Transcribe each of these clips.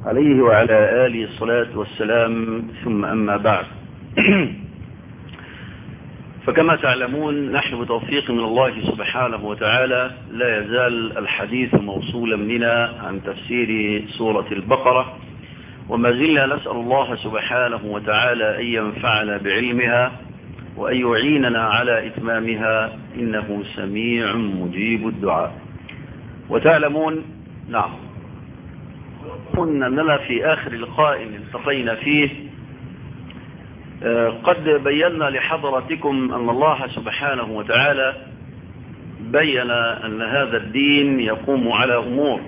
عليه وعلى آله الصلاة والسلام ثم أما بعد فكما تعلمون نحن بتوفيق من الله سبحانه وتعالى لا يزال الحديث موصولا بنا عن تفسير سورة البقرة وما زلنا نسأل الله سبحانه وتعالى أن ينفعنا بعلمها وأن يعيننا على إتمامها إنه سميع مجيب الدعاء وتعلمون نعم قلنا أننا في آخر لقاء التقينا فيه قد بينا لحضرتكم أن الله سبحانه وتعالى بين أن هذا الدين يقوم على أمور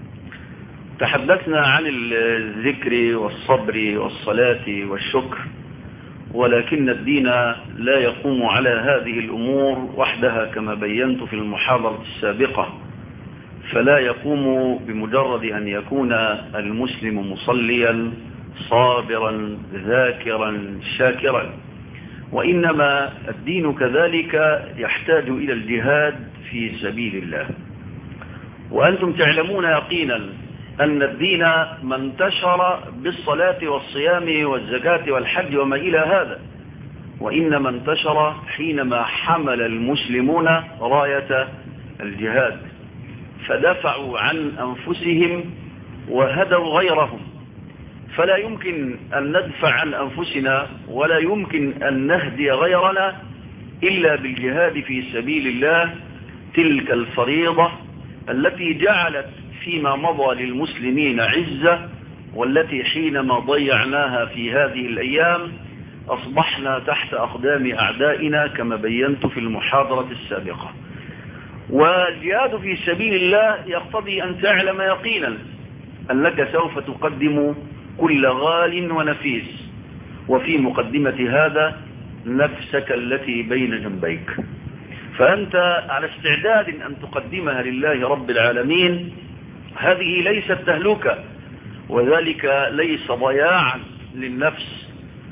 تحدثنا عن الذكر والصبر والصلاة والشكر ولكن الدين لا يقوم على هذه الأمور وحدها كما بينت في المحاضرة السابقة فلا يقوم بمجرد أن يكون المسلم مصليا صابرا ذاكرا شاكرا وإنما الدين كذلك يحتاج إلى الجهاد في سبيل الله وأنتم تعلمون يقينا أن الدين ما انتشر بالصلاة والصيام والزكاة والحج وما إلى هذا وإنما انتشر حينما حمل المسلمون راية الجهاد فدفعوا عن أنفسهم وهدوا غيرهم فلا يمكن أن ندفع عن أنفسنا ولا يمكن أن نهدي غيرنا إلا بالجهاد في سبيل الله تلك الفريضة التي جعلت فيما مضى للمسلمين عزة والتي حينما ضيعناها في هذه الأيام أصبحنا تحت أقدام أعدائنا كما بينت في المحاضرة السابقة والجهاد في سبيل الله يقتضي أن تعلم يقينا أنك سوف تقدم كل غال ونفيس وفي مقدمة هذا نفسك التي بين جنبيك فأنت على استعداد أن تقدمها لله رب العالمين هذه ليست تهلكة وذلك ليس ضياعا للنفس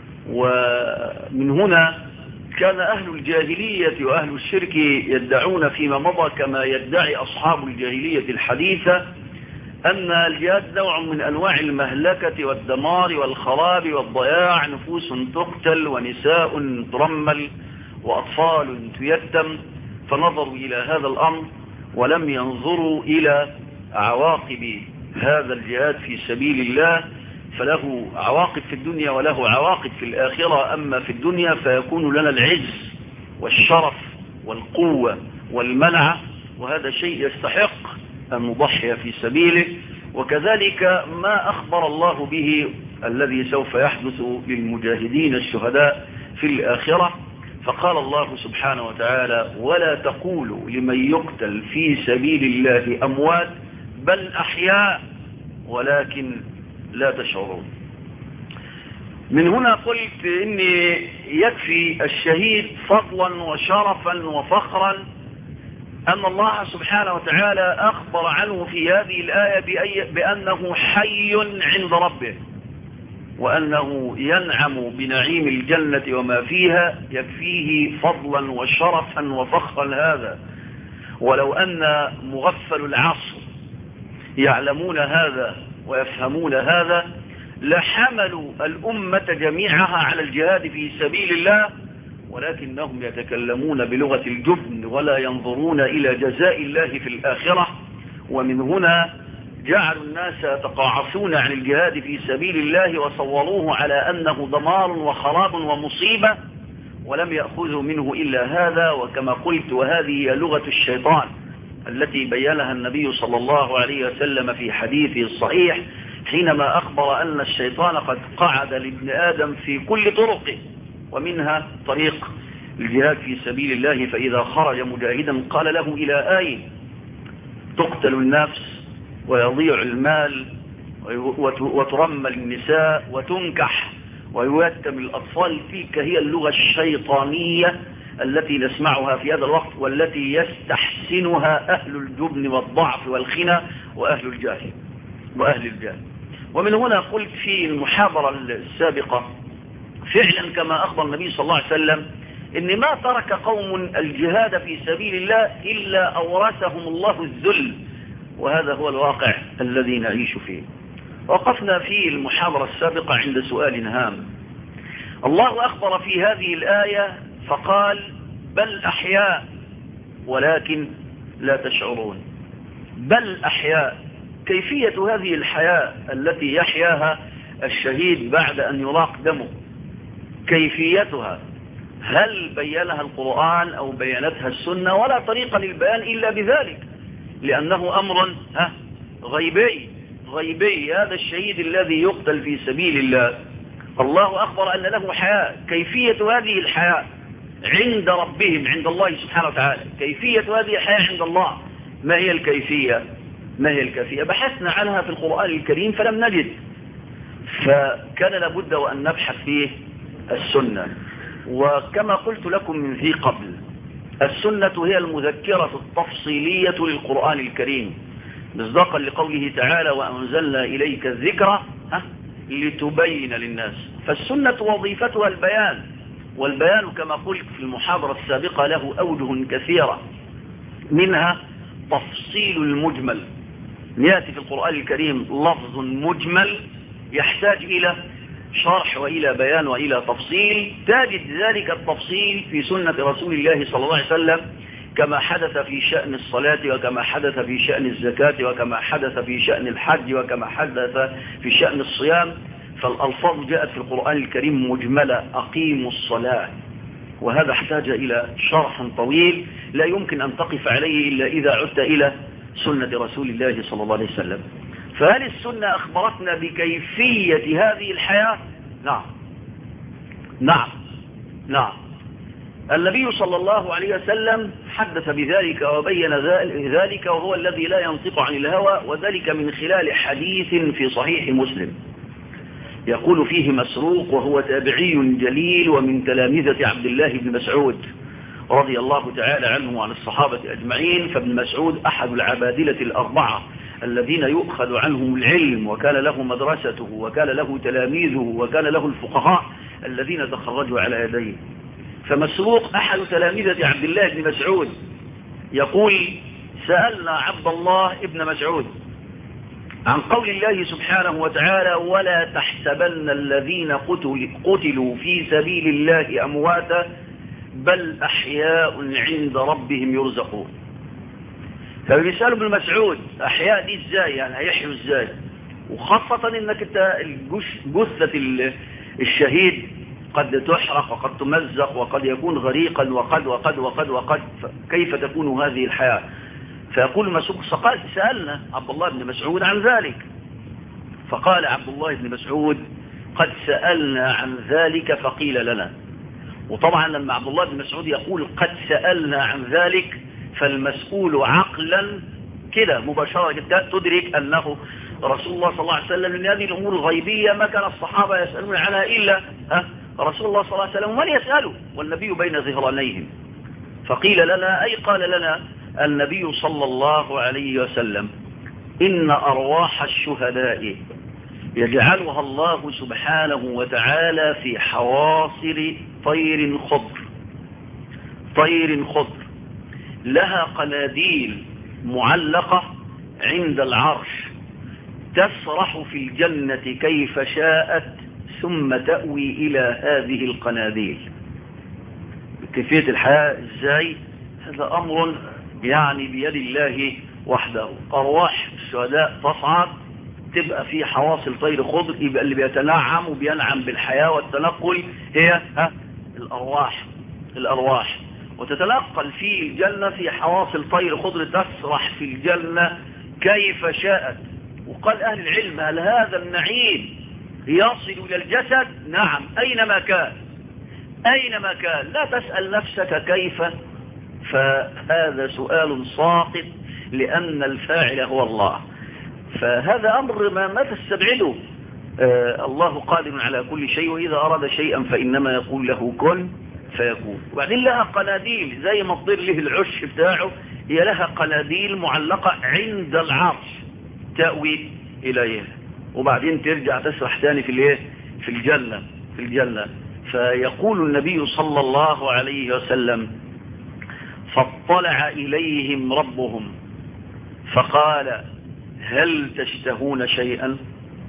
ومن هنا كان أهل الجاهلية وأهل الشرك يدعون فيما مضى كما يدعي أصحاب الجاهلية الحديثة أن الجهاد نوع من أنواع المهلكة والدمار والخراب والضياع نفوس تقتل ونساء ترمل وأطفال تيتم فنظروا إلى هذا الأمر ولم ينظروا إلى عواقب هذا الجهاد في سبيل الله فله عواقب في الدنيا وله عواقب في الآخرة أما في الدنيا فيكون لنا العز والشرف والقوة والمنع وهذا شيء يستحق أن نضحي في سبيله وكذلك ما أخبر الله به الذي سوف يحدث للمجاهدين الشهداء في الآخرة فقال الله سبحانه وتعالى ولا تقولوا لمن يقتل في سبيل الله أموات بل أحياء ولكن لا تشعرون من هنا قلت إن يكفي الشهيد فضلا وشرفا وفخرا أن الله سبحانه وتعالى أخبر عنه في هذه الآية بأنه حي عند ربه وأنه ينعم بنعيم الجنة وما فيها يكفيه فضلا وشرفا وفخرا هذا ولو أن مغفل العصر يعلمون هذا ويفهمون هذا لحملوا الأمة جميعها على الجهاد في سبيل الله ولكنهم يتكلمون بلغة الجبن ولا ينظرون إلى جزاء الله في الآخرة ومن هنا جعلوا الناس يتقاعسون عن الجهاد في سبيل الله وصوروه على أنه دمار وخراب ومصيبة ولم يأخذوا منه إلا هذا وكما قلت وهذه هي لغة الشيطان التي بينها النبي صلى الله عليه وسلم في حديثه الصحيح حينما أخبر أن الشيطان قد قعد لابن آدم في كل طرقه ومنها طريق الجهاد في سبيل الله فإذا خرج مجاهدا قال له إلى أين تقتل النفس ويضيع المال وترمل النساء وتنكح ويتم الأطفال تلك هي اللغة الشيطانية التي نسمعها في هذا الوقت والتي يستحسنها أهل الجبن والضعف والخنى وأهل الجهل وأهل الجهل ومن هنا قلت في المحاضرة السابقة فعلا كما أخبر النبي صلى الله عليه وسلم إن ما ترك قوم الجهاد في سبيل الله إلا أورثهم الله الذل وهذا هو الواقع الذي نعيش فيه وقفنا في المحاضرة السابقة عند سؤال هام الله أخبر في هذه الآية فقال بل أحياء ولكن لا تشعرون بل أحياء كيفية هذه الحياة التي يحياها الشهيد بعد أن يراق دمه كيفيتها هل بينها القرآن أو بينتها السنة ولا طريق للبيان إلا بذلك لأنه أمر ها غيبي غيبي هذا الشهيد الذي يقتل في سبيل الله الله أخبر أن له حياة كيفية هذه الحياة عند ربهم عند الله سبحانه وتعالى كيفية هذه الحياة عند الله ما هي الكيفية ما هي الكيفية بحثنا عنها في القرآن الكريم فلم نجد فكان لابد وأن نبحث فيه السنة وكما قلت لكم من ذي قبل السنة هي المذكرة التفصيلية للقرآن الكريم مصداقا لقوله تعالى وأنزلنا إليك الذكر لتبين للناس فالسنة وظيفتها البيان والبيان كما قلت في المحاضرة السابقة له أوجه كثيرة منها تفصيل المجمل يأتي في القرآن الكريم لفظ مجمل يحتاج إلى شرح وإلى بيان وإلى تفصيل تجد ذلك التفصيل في سنة رسول الله صلى الله عليه وسلم كما حدث في شأن الصلاة وكما حدث في شأن الزكاة وكما حدث في شأن الحج وكما حدث في شأن الصيام فالألفاظ جاءت في القرآن الكريم مجملة أقيموا الصلاة وهذا احتاج إلى شرح طويل لا يمكن أن تقف عليه إلا إذا عدت إلى سنة رسول الله صلى الله عليه وسلم فهل السنة أخبرتنا بكيفية هذه الحياة نعم نعم نعم النبي صلى الله عليه وسلم حدث بذلك وبين ذلك وهو الذي لا ينطق عن الهوى وذلك من خلال حديث في صحيح مسلم يقول فيه مسروق وهو تابعي جليل ومن تلامذة عبد الله بن مسعود رضي الله تعالى عنه وعن الصحابة أجمعين فابن مسعود أحد العبادلة الأربعة الذين يؤخذ عنهم العلم وكان له مدرسته وكان له تلاميذه وكان له الفقهاء الذين تخرجوا على يديه فمسروق أحد تلامذة عبد الله بن مسعود يقول سألنا عبد الله ابن مسعود عن قول الله سبحانه وتعالى ولا تحسبن الذين قتل قتلوا في سبيل الله أمواتا بل أحياء عند ربهم يرزقون فبيسأل ابن مسعود أحياء دي ازاي يعني هيحيوا ازاي وخاصة انك انت جثة الشهيد قد تحرق وقد تمزق وقد يكون غريقا وقد وقد وقد وقد كيف تكون هذه الحياة فيقول مسعود فقال سألنا عبد الله بن مسعود عن ذلك فقال عبد الله بن مسعود قد سألنا عن ذلك فقيل لنا وطبعا لما عبد الله بن مسعود يقول قد سألنا عن ذلك فالمسؤول عقلا كده مباشرة جدا تدرك أنه رسول الله صلى الله عليه وسلم من هذه الأمور الغيبية ما كان الصحابة يسألون عنها إلا ها رسول الله صلى الله عليه وسلم من يسأله والنبي بين ظهرانيهم فقيل لنا أي قال لنا النبي صلى الله عليه وسلم إن أرواح الشهداء يجعلها الله سبحانه وتعالى في حواصر طير خضر طير خضر لها قناديل معلقة عند العرش تسرح في الجنة كيف شاءت ثم تأوي إلى هذه القناديل كيفية الحياة ازاي هذا أمر يعني بيد الله وحده أرواح الشهداء تصعد تبقى في حواصل طير خضر يبقى اللي بيتنعم وبينعم بالحياة والتنقل هي ها الأرواح الأرواح وتتنقل في الجنة في حواصل طير خضر تسرح في الجنة كيف شاءت وقال أهل العلم هل هذا النعيم يصل إلى الجسد نعم أينما كان أينما كان لا تسأل نفسك كيف فهذا سؤال ساقط لأن الفاعل هو الله فهذا أمر ما, ما تستبعده آه الله قادر على كل شيء وإذا أراد شيئا فإنما يقول له كن فيكون وبعدين لها قناديل زي ما تضير له العش بتاعه هي لها قناديل معلقة عند العرش تأوي إليها وبعدين ترجع تسرح تاني في الايه في الجنة في الجنة فيقول النبي صلى الله عليه وسلم فاطلع إليهم ربهم فقال هل تشتهون شيئا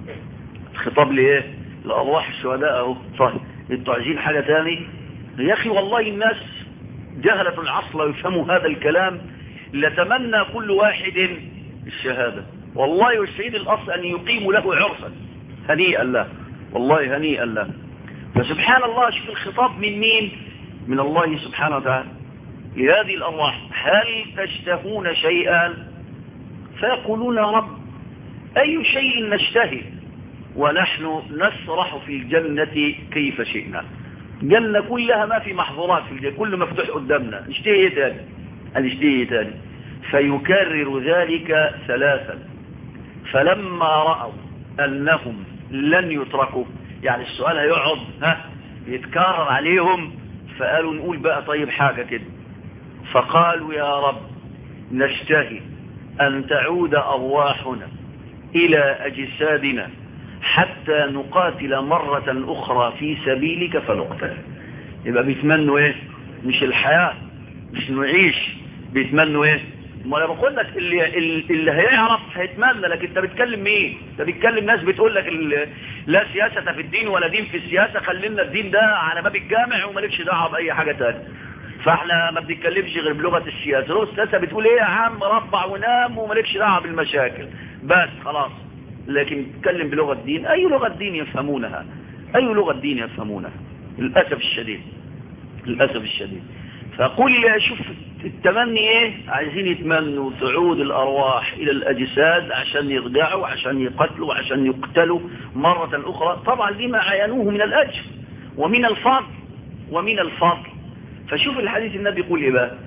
خطاب لإيه لأرواح الشهداء أهو طيب انتوا عايزين حاجة تاني يا أخي والله الناس جهلة العصر لو يفهموا هذا الكلام لتمنى كل واحد الشهادة والله والشهيد الأصل أن يقيم له عرسا هنيئا له والله هنيئا له فسبحان الله شوف الخطاب من مين من الله سبحانه وتعالى لهذه الأرواح هل تشتهون شيئا فيقولون يا رب أي شيء نشتهي ونحن نسرح في الجنة كيف شئنا جنة كلها ما في محظورات في الجنة كله مفتوح قدامنا نشتهي ايه تاني نشتهي ايه تاني فيكرر ذلك ثلاثا فلما رأوا أنهم لن يتركوا يعني السؤال هيقعد ها يتكرر عليهم فقالوا نقول بقى طيب حاجة كده فقالوا يا رب نشتهي أن تعود أرواحنا إلى أجسادنا حتى نقاتل مرة أخرى في سبيلك فنقتل يبقى بيتمنوا إيه مش الحياة مش نعيش بيتمنوا إيه ما انا بقول لك اللي, اللي هيعرف هيتمنى لكن انت بتكلم مين انت بتكلم ناس بتقول لك لا سياسة في الدين ولا دين في السياسة خلينا الدين ده على باب الجامع ومالكش دعوه باي حاجة تانية فاحنا ما بنتكلمش غير بلغة السياسة لو السياسة بتقول ايه يا عم ربع ونام ومالكش دعوه بالمشاكل بس خلاص لكن تتكلم بلغة الدين اي لغة الدين يفهمونها اي لغة الدين يفهمونها للأسف الشديد للأسف الشديد فقل شوف التمني ايه عايزين يتمنوا تعود الارواح الى الاجساد عشان يرجعوا عشان يقتلوا عشان يقتلوا مرة اخرى طبعا لما عينوه من الاجر ومن الفضل ومن الفضل فشوف الحديث النبي يقول ايه بقى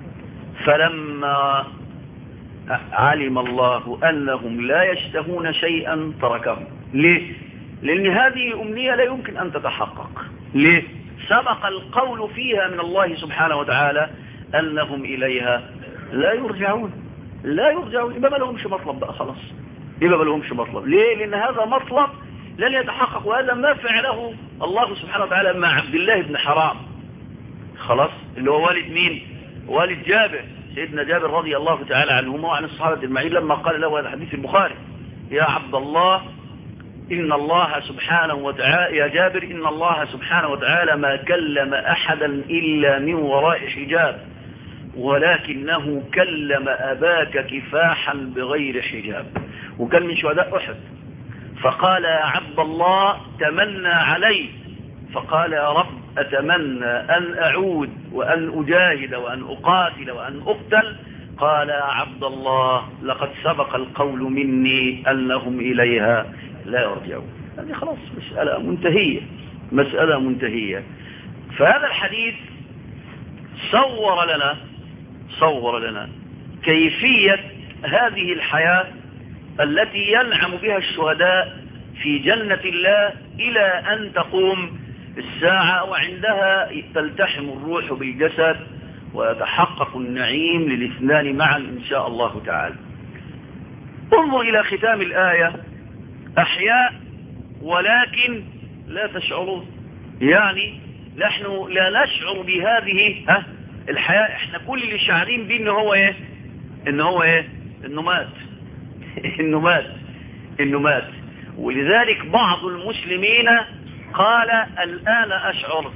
فلما علم الله انهم لا يشتهون شيئا تركهم ليه لان هذه امنية لا يمكن ان تتحقق ليه سبق القول فيها من الله سبحانه وتعالى أنهم إليها لا يرجعون لا يرجعون يبقى ما لهمش مطلب بقى خلاص يبقى ما لهمش مطلب ليه لأن هذا مطلب لن يتحقق وهذا ما فعله الله سبحانه وتعالى مع عبد الله بن حرام خلاص اللي هو والد مين والد جابر سيدنا جابر رضي الله تعالى عنهما وعن الصحابة اجمعين لما قال له هذا حديث البخاري يا عبد الله إن الله سبحانه وتعالى يا جابر إن الله سبحانه وتعالى ما كلم أحدا إلا من وراء حجاب ولكنه كلم أباك كفاحا بغير حجاب وكان من شهداء أحد فقال يا عبد الله تمنى علي فقال يا رب أتمنى أن أعود وأن أجاهد وأن أقاتل وأن أقتل قال يا عبد الله لقد سبق القول مني أنهم إليها لا يرجعون هذه خلاص مسألة منتهية مسألة منتهية فهذا الحديث صور لنا صور لنا كيفية هذه الحياة التي ينعم بها الشهداء في جنة الله إلى أن تقوم الساعة وعندها تلتحم الروح بالجسد ويتحقق النعيم للاثنان معا إن شاء الله تعالى انظر إلى ختام الآية أحياء ولكن لا تشعرون يعني نحن لا نشعر بهذه ها الحياة احنا كل اللي شعرين بيه ان هو ايه ان هو ايه انه مات انه مات انه مات ولذلك بعض المسلمين قال الان اشعر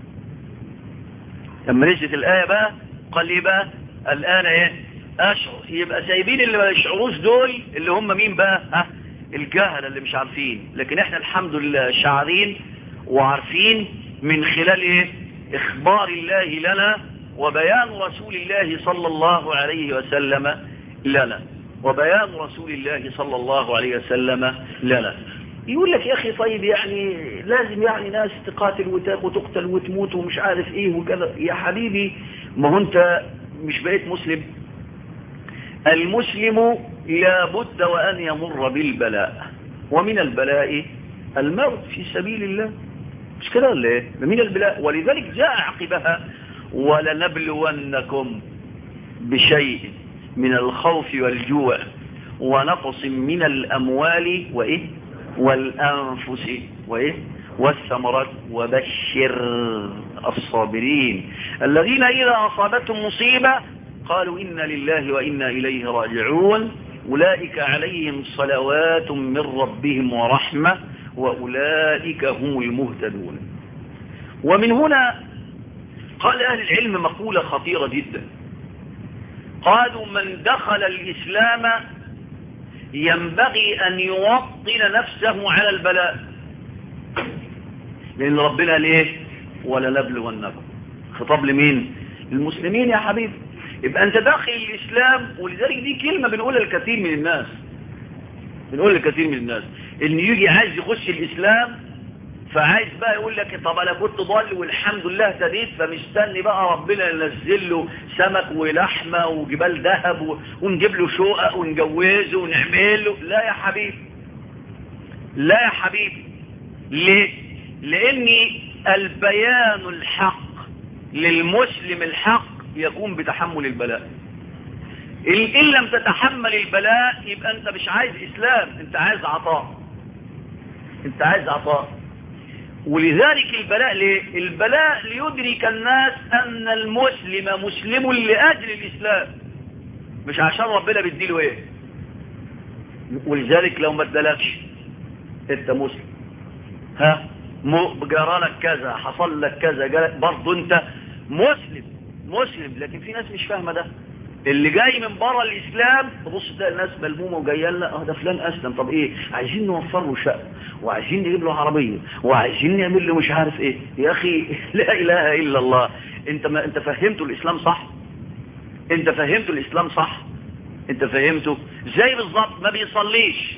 لما نزلت الايه بقى قال لي بقى الان ايه اشعر يبقى سايبين اللي ما يشعروش دول اللي هم مين بقى ها الجهل اللي مش عارفين لكن احنا الحمد لله شعارين وعارفين من خلال ايه اخبار الله لنا وبيان رسول الله صلى الله عليه وسلم لنا وبيان رسول الله صلى الله عليه وسلم لنا يقول لك يا اخي طيب يعني لازم يعني ناس تقاتل وتقتل وتموت ومش عارف ايه وكذا يا حبيبي ما هو انت مش بقيت مسلم المسلم لابد وان يمر بالبلاء ومن البلاء الموت في سبيل الله مش كده ولا ايه من البلاء ولذلك جاء عقبها ولنبلونكم بشيء من الخوف والجوع ونقص من الأموال وإيه والأنفس وإيه والثمرات وبشر الصابرين الذين إذا أصابتهم مصيبة قالوا إنا لله وإنا إليه راجعون أولئك عليهم صلوات من ربهم ورحمة وأولئك هم المهتدون ومن هنا قال أهل العلم مقولة خطيرة جدا قالوا من دخل الإسلام ينبغي أن يوطن نفسه على البلاء لأن ربنا ليه ولا نبلونكم خطاب لمين المسلمين يا حبيبي يبقى أنت داخل الإسلام ولذلك دي كلمة بنقولها لكثير من الناس بنقول لكثير من الناس إن يجي عايز يخش الإسلام فعايز بقى يقول لك طب انا كنت ضال والحمد لله اهتديت فمستني بقى ربنا ينزل له سمك ولحمه وجبال ذهب ونجيب له شقق ونجوزه ونعمل له لا يا حبيبي لا يا حبيبي ليه لان البيان الحق للمسلم الحق يكون بتحمل البلاء ان لم تتحمل البلاء يبقى انت مش عايز اسلام انت عايز عطاء انت عايز عطاء ولذلك البلاء ليه البلاء ليدرك الناس ان المسلم مسلم لاجل الاسلام مش عشان ربنا بيديله ايه ولذلك لو ما ادالكش انت مسلم ها جرالك كذا حصل لك كذا برضه انت مسلم مسلم لكن في ناس مش فاهمه ده اللي جاي من بره الاسلام تبص تلاقي الناس ملمومه وجايه لنا اه ده فلان اسلم طب ايه عايزين نوفر له شقه وعايزين نجيب له عربيه وعايزين نعمل له مش عارف ايه يا اخي لا اله الا الله انت ما انت فهمته الاسلام صح انت فهمته الاسلام صح انت فهمته زي بالظبط ما بيصليش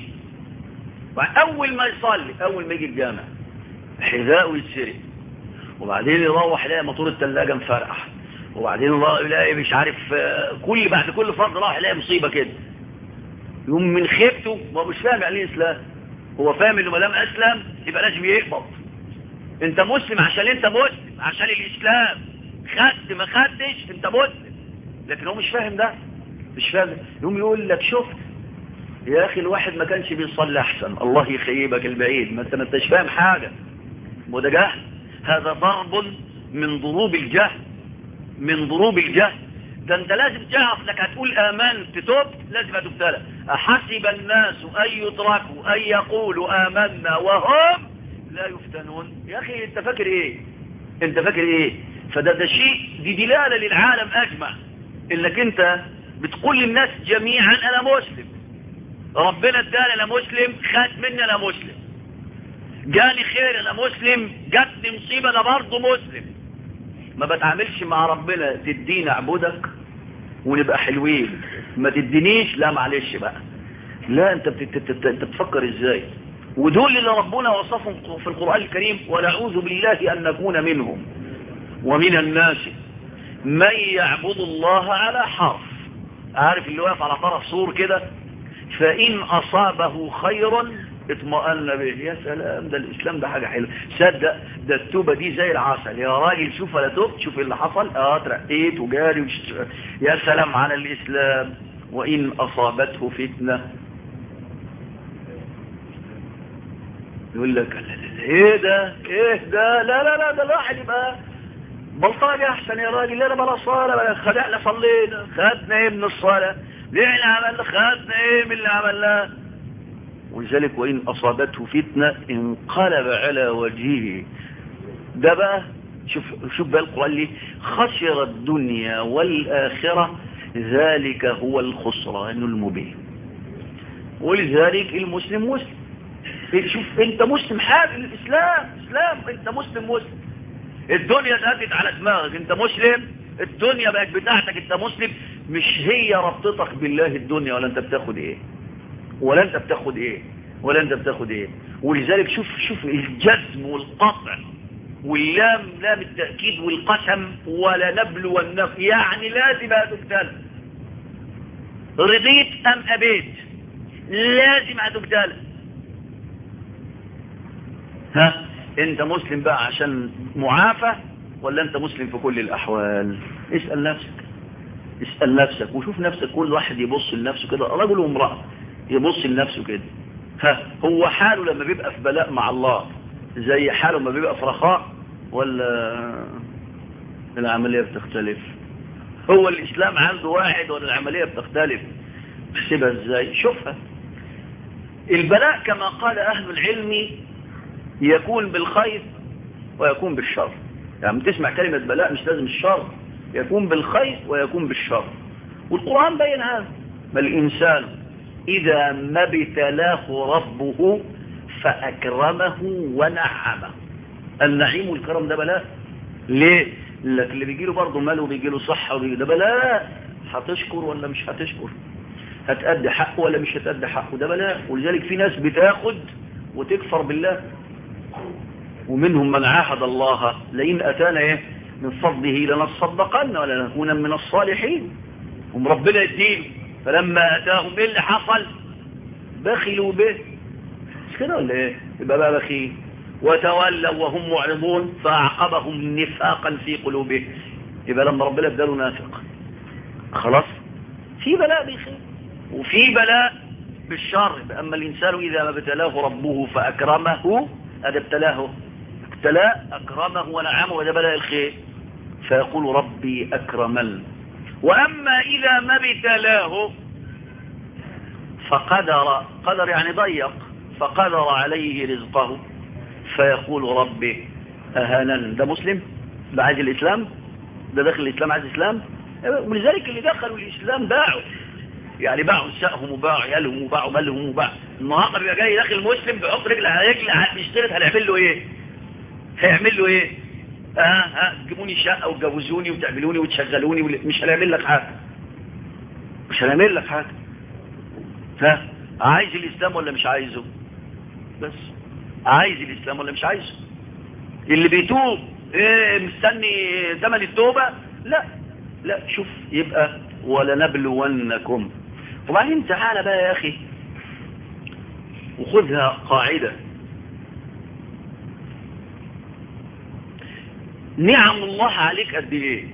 اول ما يصلي اول ما يجي الجامع حذاءه يتسرق وبعدين يروح يلاقي موتور الثلاجه مفرقع وبعدين الله يلاقي مش عارف كل بعد كل فرض راح يلاقي مصيبه كده يوم من خيبته ما مش فاهم يعني ايه اسلام هو فاهم انه ما دام اسلم يبقى لازم يقبض انت مسلم عشان انت مسلم عشان الاسلام خدت ما خدتش انت مسلم لكن هو مش فاهم ده مش فاهم يوم يقول لك شفت يا اخي الواحد ما كانش بيصلي احسن الله يخيبك البعيد ما انت ما انتش فاهم حاجه وده جهل هذا ضرب من ضروب الجهل من ضروب الجهل ده انت لازم تعرف انك هتقول امنت تبت لازم هتبتلى احسب الناس ان يتركوا ان يقولوا امنا وهم لا يفتنون يا اخي انت فاكر ايه انت فاكر ايه فده ده شيء دي دلاله للعالم اجمع انك انت بتقول للناس جميعا انا مسلم ربنا اداني انا مسلم خد مني انا مسلم جاني خير انا مسلم جاتني مصيبه انا برضه مسلم ما بتعاملش مع ربنا تديني اعبدك ونبقى حلوين ما تدينيش لا معلش بقى لا انت بتت... انت بتفكر ازاي ودول اللي ربنا وصفهم في القرآن الكريم ونعوذ بالله ان نكون منهم ومن الناس من يعبد الله على حرف عارف اللي واقف على طرف سور كده فإن أصابه خيرا اطمأن به يا سلام ده الإسلام ده حاجة حلوة صدق ده التوبة دي زي العسل يا راجل شوف ولا تبت شوف اللي حصل اه ترقيت وجاري وش... يا سلام على الإسلام وإن أصابته فتنة يقول لك لا لا لا ايه ده ايه ده لا لا لا ده الواحد يبقى بلطجي احسن يا راجل لا بلا صلاة بلا خدعنا صلينا خدنا ايه من الصلاة ليه عملنا خدنا ايه من اللي عملناه ولذلك وإن أصابته فتنة انقلب على وجهه ده بقى شوف شوف بقى القرآن ليه خسر الدنيا والآخرة ذلك هو الخسران المبين ولذلك المسلم مسلم شوف انت مسلم حابب الاسلام اسلام انت مسلم مسلم الدنيا اتهدت على دماغك انت مسلم الدنيا بقت بتاعتك انت مسلم مش هي ربطتك بالله الدنيا ولا انت بتاخد ايه ولا انت بتاخد ايه ولا انت بتاخد ايه ولذلك شوف شوف الجزم والقطع واللام لام التأكيد والقسم ولا نبل والنفي يعني لازم هتبتلى رضيت ام ابيت لازم هتبتلى ها انت مسلم بقى عشان معافى ولا انت مسلم في كل الاحوال اسأل نفسك اسأل نفسك وشوف نفسك كل واحد يبص لنفسه كده رجل وامرأة يبص لنفسه كده ها هو حاله لما بيبقى في بلاء مع الله زي حاله لما بيبقى في رخاء ولا العملية بتختلف هو الإسلام عنده واحد ولا العملية بتختلف احسبها ازاي شوفها البلاء كما قال اهل العلم يكون بالخير ويكون بالشر يعني تسمع كلمة بلاء مش لازم الشر يكون بالخير ويكون بالشر والقرآن بين هذا ما الإنسان إذا ما ابتلاه ربه فأكرمه ونعمه النعيم والكرم ده بلاء ليه؟ لك اللي بيجي له برضه ماله بيجي له صحة وبيجي ده بلاء هتشكر ولا مش هتشكر هتأدي حقه ولا مش هتأدي حقه ده بلاء ولذلك في ناس بتاخد وتكفر بالله ومنهم من عاهد الله لئن أتانا إيه من فضله لنصدقن ولنكون من الصالحين هم ربنا يدين فلما أتاهم إيه اللي حصل بخلوا به مش كده ولا إيه يبقى بقى بخيل وتولوا وهم معرضون فأعقبهم نفاقا في قلوبهم يبقى لما ربنا اداله نافق خلاص في بلاء بالخير وفي بلاء بالشر أما الإنسان إذا ما ابتلاه ربه فأكرمه هذا ابتلاه ابتلاه أكرمه ونعمه وده بلاء الخير فيقول ربي أكرمن وأما إذا ما ابتلاه فقدر قدر يعني ضيق فقدر عليه رزقه فيقول ربي أهانن ده مسلم ده عايز الإسلام ده داخل الإسلام عايز الإسلام ولذلك اللي دخلوا الإسلام باعوا يعني باعوا نسائهم وباعوا عيالهم وباعوا مالهم وباعوا النهارده بيبقى جاي داخل مسلم بيحط رجل على رجل بيشترط هنعمل له ايه؟ هيعمل له ايه؟ اه ها تجيبوني شقه وتجوزوني وتعملوني وتشغلوني مش هنعمل لك حاجه مش هنعمل لك حاجه ها عايز الاسلام ولا مش عايزه؟ بس عايز الاسلام ولا مش عايزه؟ اللي بيتوب ايه مستني ثمن التوبه؟ لا لا شوف يبقى ولنبلونكم وبعدين تعالى بقى يا أخي وخذها قاعدة نعم الله عليك قد ايه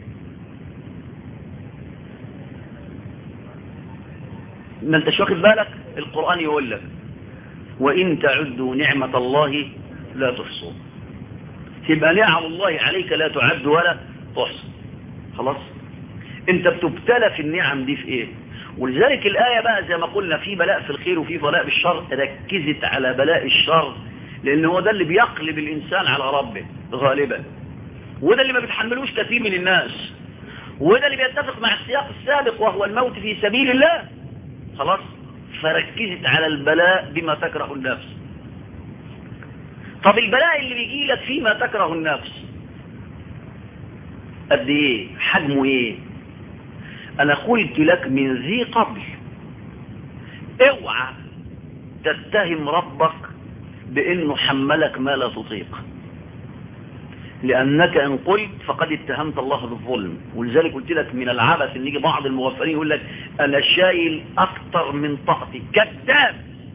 ما انتش واخد بالك القرآن يقول لك وإن تعدوا نعمة الله لا تحصوا تبقى نعم الله عليك لا تعد ولا تحصى خلاص انت بتبتلى في النعم دي في ايه ولذلك الآية بقى زي ما قلنا في بلاء في الخير وفي بلاء بالشر ركزت على بلاء الشر لان هو ده اللي بيقلب الانسان على ربه غالبا وده اللي ما بيتحملوش كثير من الناس وده اللي بيتفق مع السياق السابق وهو الموت في سبيل الله خلاص فركزت على البلاء بما تكره النفس طب البلاء اللي بيجي لك فيما تكره النفس قد ايه حجمه ايه انا قلت لك من ذي قبل اوعى تتهم ربك بانه حملك ما لا تطيق لانك ان قلت فقد اتهمت الله بالظلم ولذلك قلت لك من العبث ان يجي بعض المغفلين يقول لك انا شايل اكتر من طاقتي كذاب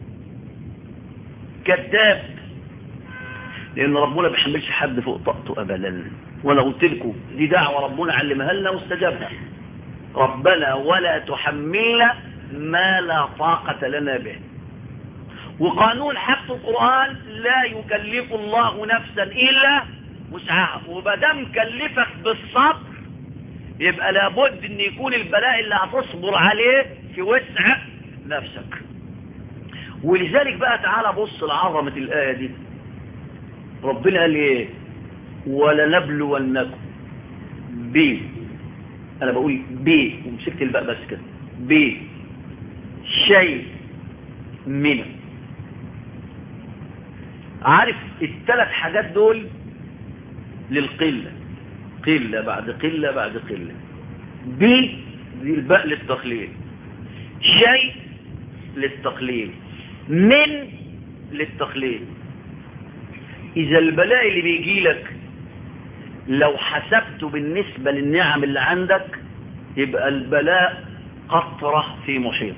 كذاب لان ربنا ما بيحملش حد فوق طاقته ابدا وانا قلت لكم دي دعوه ربنا علمها لنا واستجابها ربنا ولا تحملنا ما لا طاقة لنا به وقانون حفظ القرآن لا يكلف الله نفسا إلا وسعها وبدام كلفك بالصبر يبقى لابد ان يكون البلاء اللي هتصبر عليه في وسع نفسك ولذلك بقى تعالى بص لعظمة الآية دي ربنا قال ايه ولنبلونكم ب انا بقول ب ومسكت الباء بس كده ب شيء من عارف الثلاث حاجات دول للقلة قلة بعد قلة بعد قلة ب دي الباء للتقليل شيء للتقليل من للتقليل إذا البلاء اللي بيجي لك لو حسبته بالنسبة للنعم اللي عندك يبقى البلاء قطرة في محيط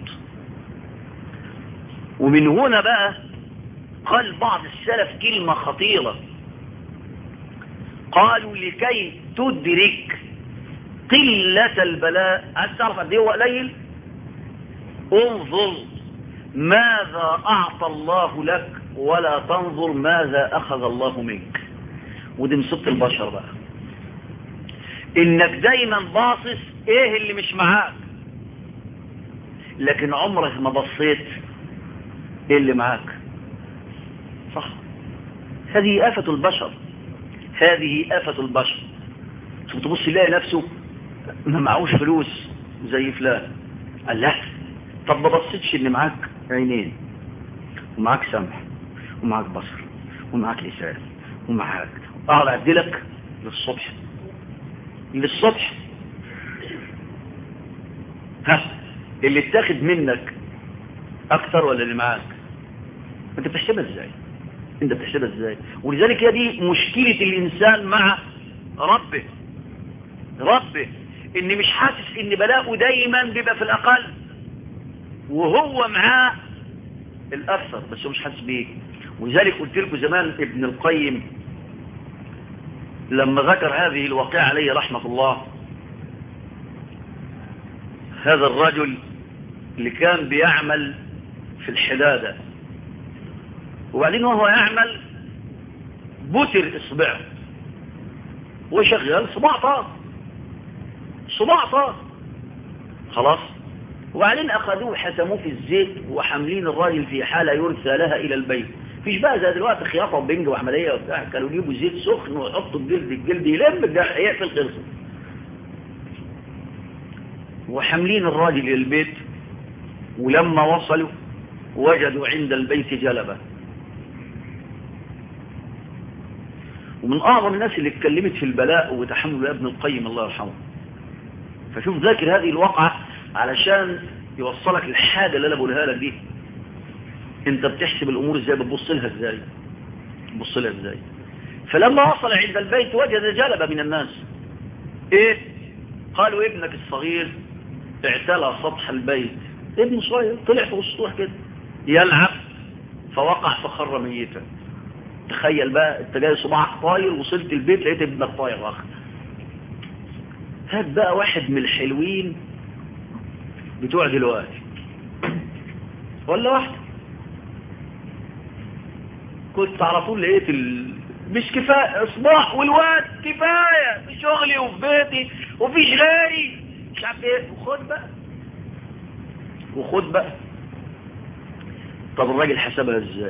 ومن هنا بقى قال بعض السلف كلمة خطيرة قالوا لكي تدرك قلة البلاء عايز تعرف قد ايه هو قليل انظر ماذا اعطى الله لك ولا تنظر ماذا اخذ الله منك ودي مصيبه البشر بقى انك دايما باصص ايه اللي مش معاك لكن عمرك ما بصيت ايه اللي معاك صح هذه آفة البشر هذه آفة البشر شوف تبص يلاقي نفسه ما معهوش فلوس زي فلان قال لا طب ما بصيتش ان معاك عينين ومعاك سمع ومعاك بصر ومعاك لسان ومعاك اقعد اعدلك للصبح للصبح ها اللي اتاخد منك اكتر ولا اللي معاك انت بتحسبها ازاي انت بتحسبها ازاي ولذلك هي دي مشكلة الانسان مع ربه ربه ان مش حاسس ان بلاءه دايما بيبقى في الاقل وهو معاه الاكثر بس هو مش حاسس بيه ولذلك قلت لكم زمان ابن القيم لما ذكر هذه الواقعة عليه رحمة الله هذا الرجل اللي كان بيعمل في الحدادة وبعدين وهو يعمل بتر اصبعه وشغال صباع طار صباع طار خلاص وبعدين اخذوه حسموه في الزيت وحاملين الراجل في حالة يرثى لها الى البيت فيش بقى زي دلوقتي خياطة وبنج وعملية وبتاع كانوا يجيبوا زيت سخن ويحطوا الجلد الجلد يلم الجرح يقفل خلصه وحاملين الراجل الى البيت ولما وصلوا وجدوا عند البيت جلبة ومن اعظم الناس اللي اتكلمت في البلاء وتحمل ابن القيم الله يرحمه فشوف ذاكر هذه الواقعة علشان يوصلك الحاجة اللي انا بقولها لك دي انت بتحسب الامور ازاي بتبص لها ازاي بتبص لها ازاي فلما وصل عند البيت وجد جلبة من الناس ايه قالوا ابنك الصغير اعتلى سطح البيت ابن صغير طلع فوق السطوح كده يلعب فوقع فخر ميتا تخيل بقى انت جاي صباعك طاير وصلت البيت لقيت ابنك طاير اخر هات بقى واحد من الحلوين بتوع دلوقتي ولا واحد كنت على طول لقيت ال... مش كفاية اصباح والواد كفاية في شغلي وفي بيتي وفيش غيري مش عارف ايه وخد بقى وخد بقى طب الراجل حسبها ازاي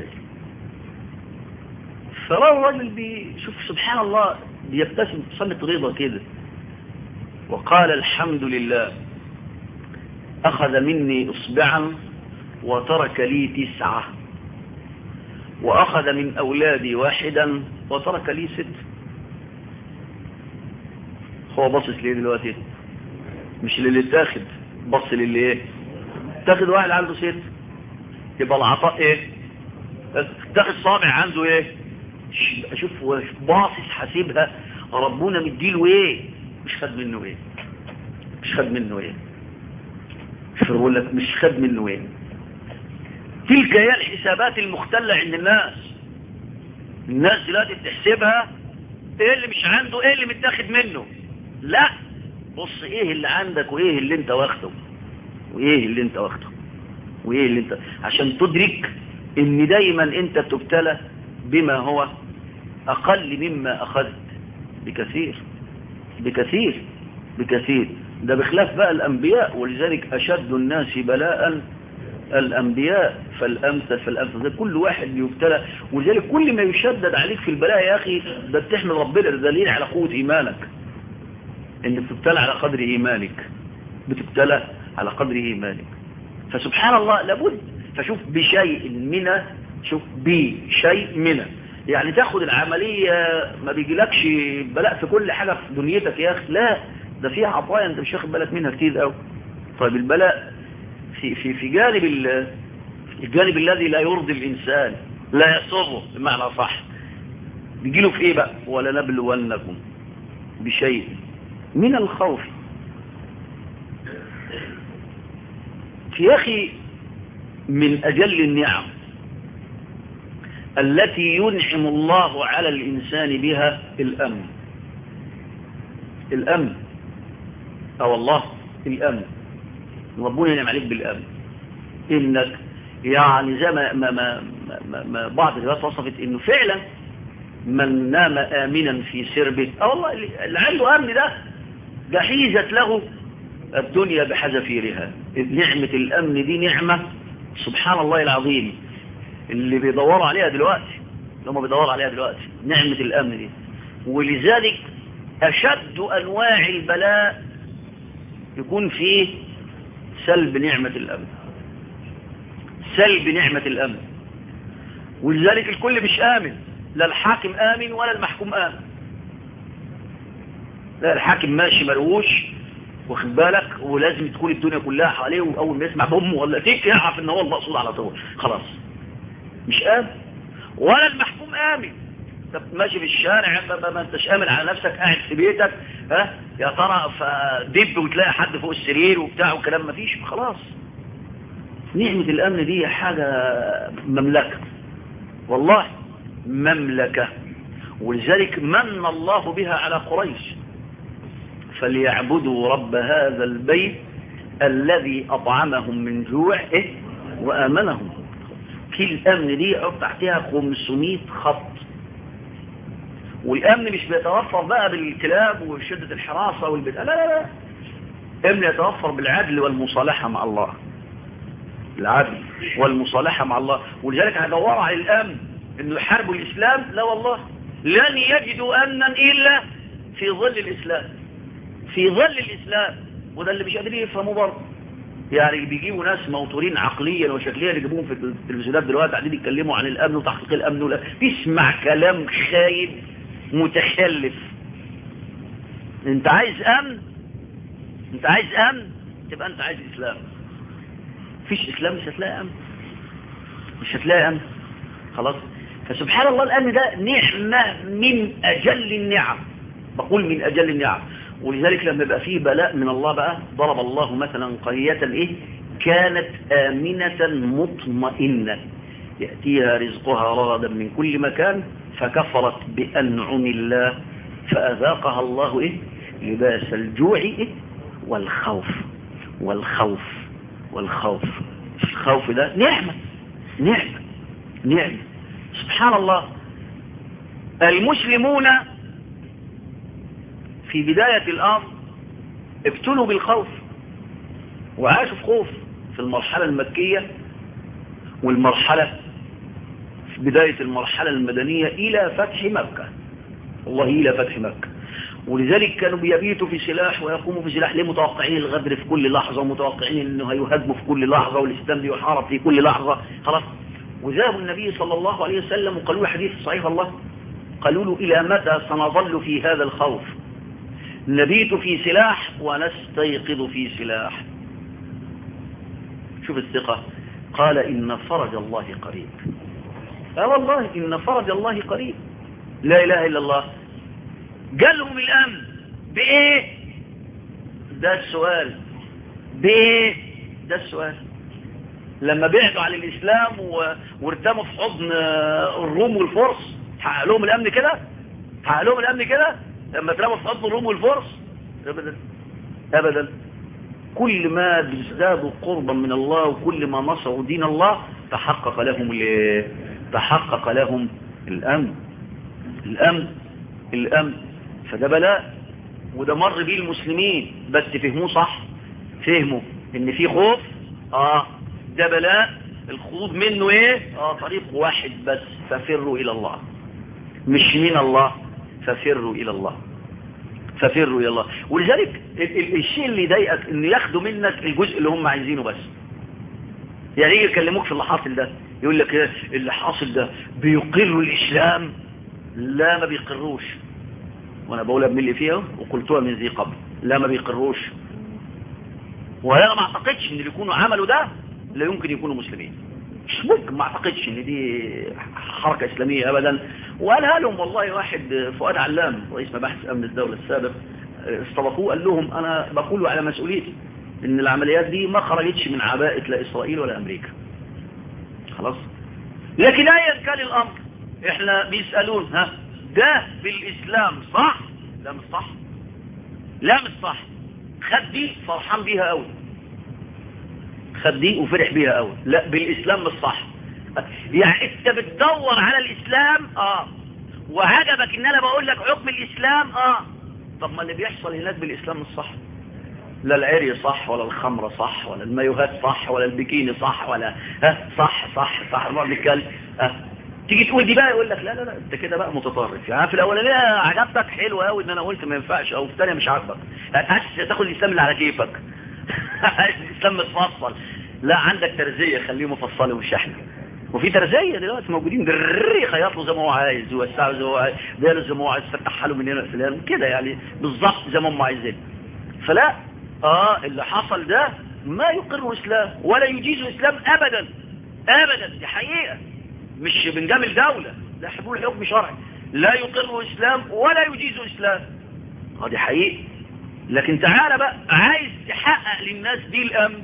فرأى الراجل بيشوف سبحان الله بيبتسم ابتسامة رضا كده وقال الحمد لله أخذ مني إصبعا وترك لي تسعة وأخذ من أولادي واحدا وترك لي ست هو باصص ليه دلوقتي مش للي اتاخد بص للي ايه تاخد واحد عنده ست يبقى العطاء ايه تاخد صابع عنده ايه اشوف باصص حاسبها ربنا مديله ايه مش خد منه ايه مش خد منه ايه مش بقول لك مش خد منه ايه تلك هي الحسابات المختلة عند الناس الناس دلوقتي بتحسبها ايه اللي مش عنده ايه اللي متاخد منه لا بص ايه اللي عندك وايه اللي انت واخده وايه اللي انت واخده وايه اللي انت عشان تدرك ان دايما انت بتبتلى بما هو اقل مما اخذت بكثير بكثير بكثير ده بخلاف بقى الانبياء ولذلك اشد الناس بلاء الانبياء فالامثل فالامثل ده كل واحد بيبتلى ولذلك كل ما يشدد عليك في البلاء يا اخي ده بتحمل ربنا ده دليل على قوه ايمانك ان بتبتلى على قدر ايمانك بتبتلى على قدر ايمانك فسبحان الله لابد فشوف بشيء من شوف بشيء من يعني تاخد العملية ما بيجيلكش بلاء في كل حاجة في دنيتك يا اخي لا ده فيها عطايا انت مش واخد بالك منها كتير قوي طيب البلاء في في في جانب الجانب الذي لا يرضي الانسان لا يسره بمعنى صح بيجيله في ايه بقى ولا نبلونكم بشيء من الخوف يا اخي من اجل النعم التي ينعم الله على الانسان بها الامن الامن اه والله الامن ربنا ينعم عليك بالامن انك يعني زي ما, ما, ما, ما, ما بعض الروايات وصفت انه فعلا من نام امنا في سربه اه والله اللي عنده امن ده جحيزت له الدنيا بحذافيرها نعمة الأمن دي نعمة سبحان الله العظيم اللي بيدوروا عليها دلوقتي اللي هم بيدوروا عليها دلوقتي نعمة الأمن دي ولذلك أشد أنواع البلاء يكون فيه سلب نعمة الأمن سلب نعمة الأمن ولذلك الكل مش آمن لا الحاكم آمن ولا المحكوم آمن لا الحاكم ماشي مروش واخد بالك ولازم تكون الدنيا كلها حواليه واول ما يسمع بامه ولا تيك يعرف ان هو المقصود على طول خلاص مش امن ولا المحكوم امن انت ماشي في الشارع ما, ما انتش امن على نفسك قاعد في بيتك ها يا ترى فدب وتلاقي حد فوق السرير وبتاع وكلام ما فيش خلاص نعمة الامن دي حاجة مملكة والله مملكة ولذلك من الله بها على قريش فليعبدوا رب هذا البيت الذي أطعمهم من جوع إيه؟ وآمنهم في الأمن دي عد تحتها 500 خط والأمن مش بيتوفر بقى بالكلاب وشدة الحراسة والبدء لا لا لا الأمن يتوفر بالعدل والمصالحة مع الله العدل والمصالحة مع الله ولذلك هدوروا على الأمن انه يحاربوا الإسلام لا والله لن يجدوا أمنا إلا في ظل الإسلام في ظل الإسلام وده اللي مش قادرين يفهموا برضه يعني بيجيبوا ناس موتورين عقليا وشكليا يجيبوهم في التلفزيونات دلوقتي قاعدين يتكلموا عن الامن وتحقيق الامن ولا تسمع كلام خايب متخلف انت عايز امن انت عايز امن تبقى انت عايز اسلام مفيش اسلام مش هتلاقي امن مش هتلاقي امن خلاص فسبحان الله الامن ده نعمه من اجل النعم بقول من اجل النعم ولذلك لما يبقى فيه بلاء من الله بقى ضرب الله مثلا قرية ايه كانت آمنة مطمئنة يأتيها رزقها رغدا من كل مكان فكفرت بأنعم الله فأذاقها الله ايه لباس الجوع ايه والخوف والخوف والخوف الخوف ده نعمة نعمة نعمة سبحان الله المسلمون في بداية الأمر ابتلوا بالخوف وعاشوا في خوف في المرحلة المكية والمرحلة في بداية المرحلة المدنية إلى فتح مكة والله إلى فتح مكة ولذلك كانوا بيبيتوا في سلاح ويقوموا في سلاح ليه متوقعين الغدر في كل لحظة ومتوقعين انه هيهاجموا في كل لحظة والاسلام يحارب في كل لحظة خلاص وذهبوا النبي صلى الله عليه وسلم وقالوا له حديث صحيح الله قالوا له إلى متى سنظل في هذا الخوف نبيت في سلاح ونستيقظ في سلاح شوف الثقة قال إن فرج الله قريب اه والله إن فرج الله قريب لا إله إلا الله جالهم الأمن بإيه ده السؤال بإيه ده السؤال لما بعدوا عن الإسلام و... وارتموا في حضن الروم والفرس حقق لهم الأمن كده حقق لهم الأمن كده لما اترموا في حضن الروم والفرس ابدا ابدا كل ما بيزدادوا قربا من الله وكل ما نصروا دين الله تحقق لهم تحقق لهم الامن الامن الامن فده بلاء وده مر بيه المسلمين بس فهموه صح فهموا ان في خوف اه ده بلاء الخروج منه ايه اه طريق واحد بس ففروا الى الله مش من الله ففروا إلى الله ففروا إلى الله ولذلك الشيء اللي يضايقك انه ياخدوا منك الجزء اللي هم عايزينه بس يعني يجي يكلموك في اللي حاصل ده يقول لك اللي حاصل ده بيقر الإسلام لا ما بيقروش وانا بقولها من اللي فيها وقلتها من ذي قبل لا ما بيقروش وانا ما اعتقدش ان اللي يكونوا عملوا ده لا يمكن يكونوا مسلمين مش ممكن ما اعتقدش ان دي حركة اسلامية ابدا وقالها لهم والله واحد فؤاد علام رئيس مباحث امن الدولة السابق استضافوه قال لهم انا بقول على مسؤوليتي ان العمليات دي ما خرجتش من عباءة لا اسرائيل ولا امريكا خلاص لكن ايا كان الامر احنا بيسألون ها ده بالاسلام صح لا مش صح لا مش صح خد دي فرحان بيها قوي خد دي وفرح بيها قوي لا بالاسلام مش صح يعني انت بتدور على الاسلام اه وعجبك ان انا بقول لك حكم الاسلام اه طب ما اللي بيحصل هناك بالاسلام مش صح لا العري صح ولا الخمرة صح ولا المايوهات صح ولا البكيني صح ولا ها صح صح صح نقعد نتكلم ها تيجي تقول دي بقى يقول لك لا لا لا انت كده بقى متطرف يعني في الاولانيه عجبتك حلو قوي ان انا قلت ما ينفعش او في الثانيه مش عاجبك عايز تاخد الاسلام اللي على كيفك عايز الاسلام متفصل لا عندك ترزيه خليه مفصل مش احنا وفي ترزيه دلوقتي موجودين دررر يخيط له زي ما هو عايز يوسعه زي ما هو عايز ده زي ما هو عايز يفتح له من هنا فلان كده يعني بالظبط زي ما هم عايزين فلا اه اللي حصل ده ما يقر اسلام ولا يجيز اسلام ابدا ابدا دي حقيقه مش بنجامل دولة لا حبول حكم شرعي لا يقر اسلام ولا يجيز اسلام هذه حقيقة لكن تعالى بقى عايز تحقق للناس دي الامن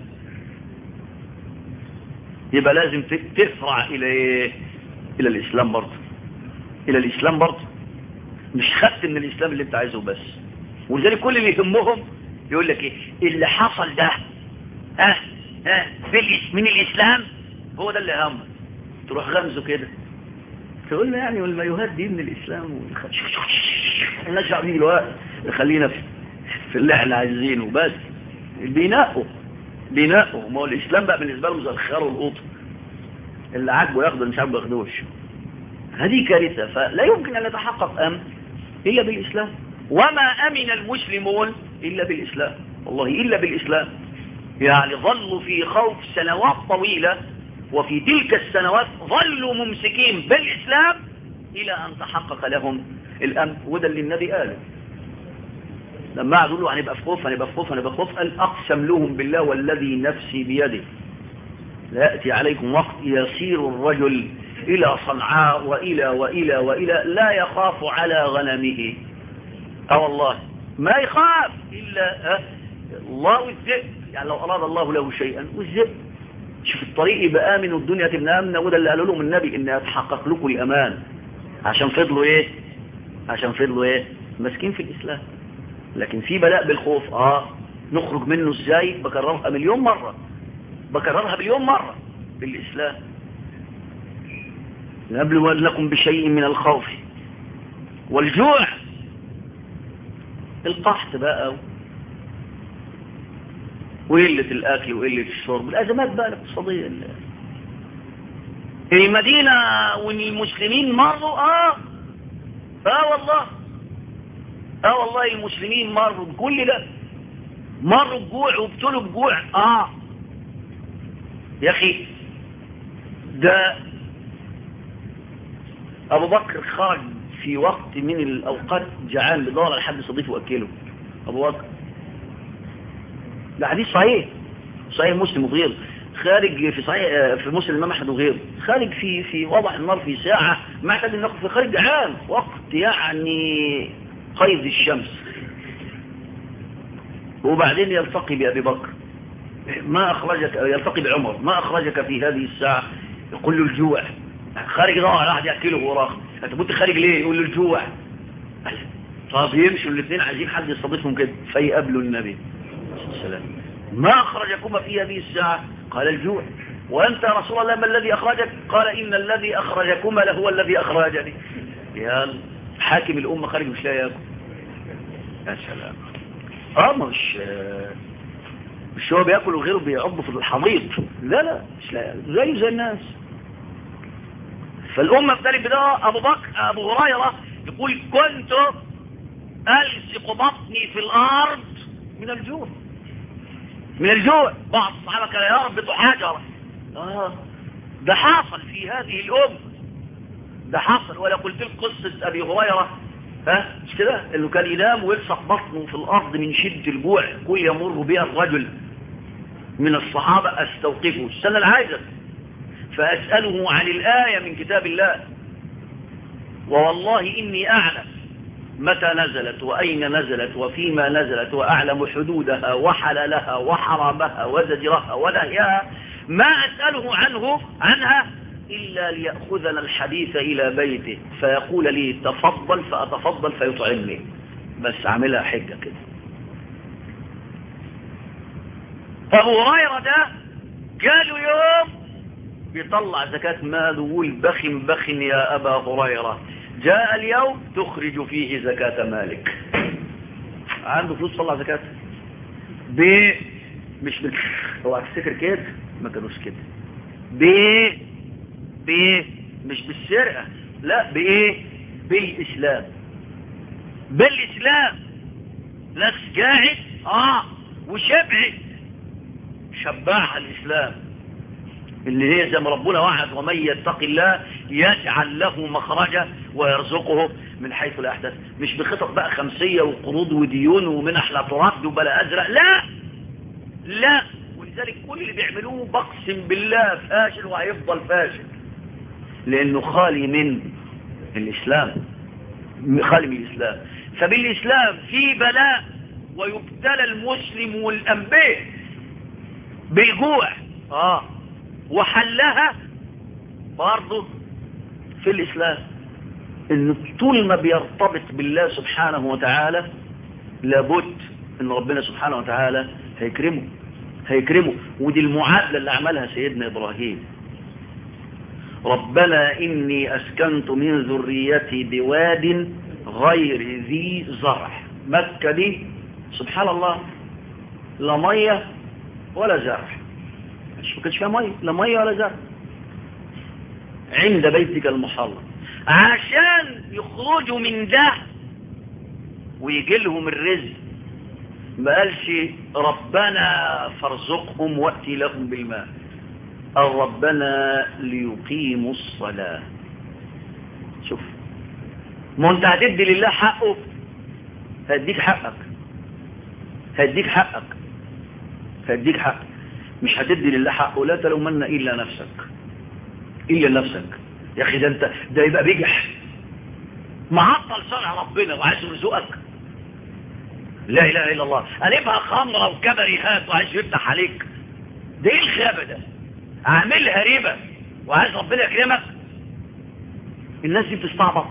يبقى لازم تفرع الى ايه الى الاسلام برضه الى الاسلام برضه مش خدت من الاسلام اللي انت عايزه بس ولذلك كل اللي يهمهم يقول لك ايه اللي حصل ده ها ها من الاسلام هو ده اللي همه تروح غمزه كده تقول له يعني والمايوهات دي من الاسلام الناس عارفين الوقت خلينا في, في اللي احنا عايزينه بس بينقوا بينقوا ما هو الاسلام بقى بالنسبه لهم زي الخيار والقطر اللي عاجبه ياخده اللي مش عاجبه ياخدوش هذه كارثه فلا يمكن ان يتحقق امن الا بالاسلام وما امن المسلمون الا بالاسلام والله الا بالاسلام يعني ظلوا في خوف سنوات طويله وفي تلك السنوات ظلوا ممسكين بالإسلام إلى أن تحقق لهم الأمن وده اللي النبي قاله لما قعدوا له هنبقى في خوف هنبقى في خوف هنبقى في خوف قال أقسم لهم بالله والذي نفسي بيده لا يأتي عليكم وقت يسير الرجل إلى صنعاء وإلى وإلى وإلى لا يخاف على غنمه أه والله ما يخاف إلا الله والذئب يعني لو أراد الله له شيئا والذئب شوف الطريق يبقى آمن والدنيا تبقى آمنة وده اللي قالوا لهم النبي إن يتحقق لكم الأمان عشان فضلوا إيه عشان فضلوا إيه ماسكين في الإسلام لكن في بلاء بالخوف آه نخرج منه إزاي بكررها مليون مرة بكررها مليون مرة بالإسلام لنبلونكم بشيء من الخوف والجوع القحط بقى وقلة الأكل وقلة الشرب الأزمات بقى الاقتصادية المدينة والمسلمين مروا آه آه والله آه والله المسلمين مروا بكل ده مروا بجوع وابتلوا بجوع آه يا أخي ده أبو بكر خرج في وقت من الأوقات جعان بدور على حد صديقه وأكله أبو بكر ده حديث صحيح صحيح مسلم وغيره خارج في صحيح في مسلم الامام احمد وغيره خارج في في وضع النار في ساعه ما احتاج ان في خارج عام وقت يعني قيد الشمس وبعدين يلتقي بابي بكر ما اخرجك يلتقي بعمر ما اخرجك في هذه الساعه يقول له الجوع خارج ده على واحد ياكله وراه انت كنت خارج ليه يقول له الجوع طب يمشوا الاثنين عايزين حد يستضيفهم كده فيقابلوا النبي السلام ما أخرجكما في هذه الساعة قال الجوع وأنت يا رسول الله ما الذي أخرجك قال إن الذي أخرجكما لهو الذي أخرجني يا حاكم الأمة خارج مش لا ياكل يا سلام اه مش مش هو بياكل وغيره بيعض في الحضيض لا لا مش لا زيه زي الناس فالأمة في ذلك بدأ أبو بكر أبو هريرة يقول كنت ألصق بطني في الأرض من الجوع من الجوع بعض الصحابة كان يربط حجرة آه ده حصل في هذه الأمة ده حصل ولا قلت لك قصة أبي هريرة ها مش كده انه كان ينام ويلصق بطنه في الأرض من شدة الجوع كل يمر بها الرجل من الصحابة أستوقفه السنة العاجل فأسأله عن الآية من كتاب الله ووالله إني أعلم متى نزلت وأين نزلت وفيما نزلت وأعلم حدودها وحللها وحرامها وزجرها ونهيها ما أسأله عنه عنها إلا ليأخذنا الحديث إلى بيته فيقول لي تفضل فأتفضل فيطعمني بس عاملها حجة كده أبو هريرة ده قالوا يوم بيطلع زكاة ماله ويقول بخن بخن يا أبا هريرة جاء اليوم تخرج فيه زكاة مالك عنده فلوس طلع زكاة ب مش بال هو هتفتكر كده ما كانوش كده ب ب مش بالسرقة لا بايه بالاسلام بالاسلام ناس قاعد اه وشبعت شبعها الاسلام اللي هي زي ما ربنا وعد ومن يتق الله يجعل له مخرجا ويرزقه من حيث لا يحتسب مش بخطط بقى خمسية وقروض وديون ومنح لا ترد وبلا ازرق لا لا ولذلك كل اللي بيعملوه بقسم بالله فاشل وهيفضل فاشل لانه خالي من الاسلام خالي من الاسلام فبالاسلام في بلاء ويبتلى المسلم والانبياء بالجوع اه وحلها برضه في الاسلام ان طول ما بيرتبط بالله سبحانه وتعالى لابد ان ربنا سبحانه وتعالى هيكرمه هيكرمه ودي المعادلة اللي عملها سيدنا ابراهيم ربنا اني اسكنت من ذريتي بواد غير ذي زرع مكة دي سبحان الله لا مية ولا زرع مش كانش فيها مية لا مية ولا زرع عند بيتك المحرم عشان يخرجوا من ده ويجي لهم الرزق ما قالش ربنا فارزقهم واتي لهم بالماء او ربنا ليقيموا الصلاة شوف ما انت هتدي لله حقه هديك حقك هديك حقك هديك حقك مش هتدي لله حقه لا تلومن الا نفسك الا نفسك يا اخي ده انت ده يبقى بجح معطل شرع ربنا وعايز يرزقك لا اله الا الله قلبها خمره وكبريهات وعايز يفتح عليك ده ايه الخيبه ده اعملها ربا وعايز ربنا يكرمك الناس دي بتستعبط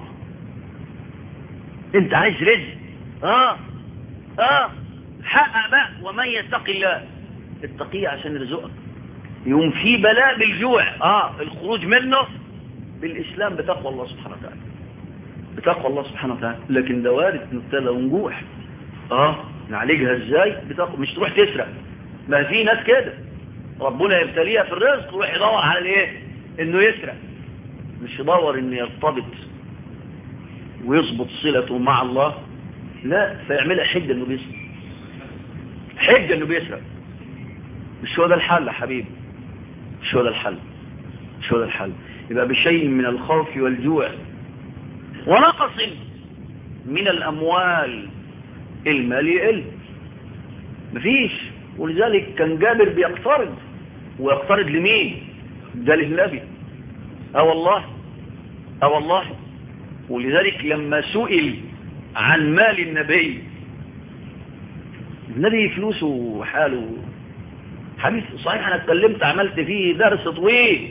انت عايز رزق اه اه حقق بقى ومن يتق الله اتقيه عشان يرزقك يوم في بلاء بالجوع اه الخروج منه بالاسلام بتقوى الله سبحانه وتعالى بتقوى الله سبحانه وتعالى لكن ده وارد نبتلى ونجوع اه نعالجها ازاي بتقوى مش تروح تسرق ما في ناس كده ربنا يبتليها في الرزق ويروح يدور على الايه انه يسرق مش يدور انه يرتبط ويظبط صلته مع الله لا فيعملها حجة انه بيسرق حجة انه بيسرق مش هو ده الحل يا حبيبي مش هو ده الحل مش هو ده الحل يبقى بشيء من الخوف والجوع ونقص من الاموال المال يقل مفيش ولذلك كان جابر بيقترض ويقترض لمين ده للنبي اه والله اه والله ولذلك لما سئل عن مال النبي النبي فلوسه وحاله حديث صحيح انا اتكلمت عملت فيه درس طويل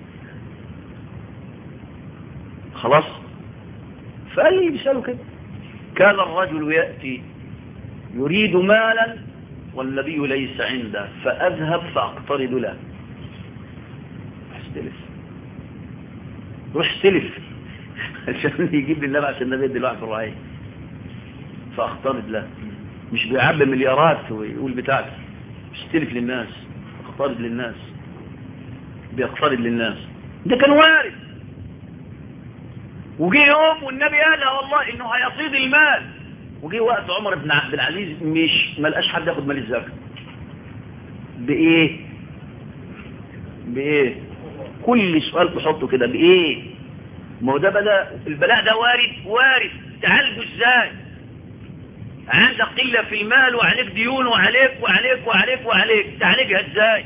خلاص فقال لي بيسأله كده كان الرجل يأتي يريد مالا والنبي ليس عنده فأذهب فأقترض له استلف روح استلف عشان يجيب لي النبي عشان النبي يدي الواحد في الرعاية فأقترض له مش بيعبي مليارات ويقول بتاعتي استلف للناس اقترض للناس بيقترض للناس ده كان وارد وجي يوم والنبي قال والله انه هيصيد المال وجي وقت عمر بن عبد العزيز مش ما لقاش حد ياخد مال الزكاه بايه بايه كل سؤال تحطه كده بايه ما هو ده بلاء البلاء ده وارد وارد تعالجه ازاي عندك قله في المال وعليك ديون وعليك وعليك وعليك وعليك تعالجها ازاي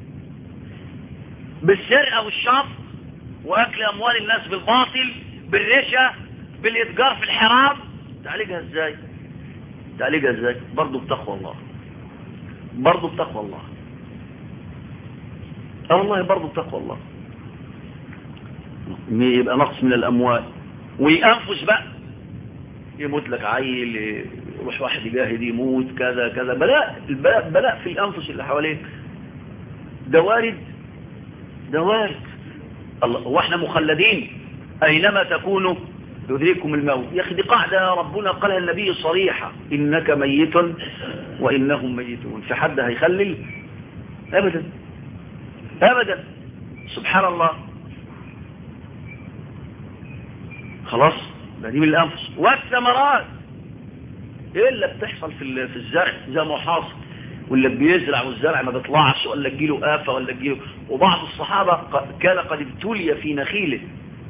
بالسرقه والشط واكل اموال الناس بالباطل بالرشا بالاتجار في الحرام تعالجها ازاي تعالجها ازاي برضه بتقوى الله برضه بتقوى الله اه والله برضه بتقوى الله يبقى نقص من الاموال وينفس بقى يموت لك عيل يروح واحد يجاهد يموت كذا كذا بلاء البلاء بلاء في الانفس اللي حواليك ده وارد ده وارد الله واحنا مخلدين اينما تكونوا يدرككم الموت يا أخي دي قاعدة ربنا قالها النبي صريحة إنك ميت وإنهم ميتون في حد هيخلل أبدا أبدا سبحان الله خلاص ده دي من الأنفس والثمرات إيه اللي بتحصل في في الزرع زي ما حاصل واللي بيزرع والزرع ما بيطلعش ولا تجيله آفة ولا تجيله وبعض الصحابة كان قد ابتلي في نخيله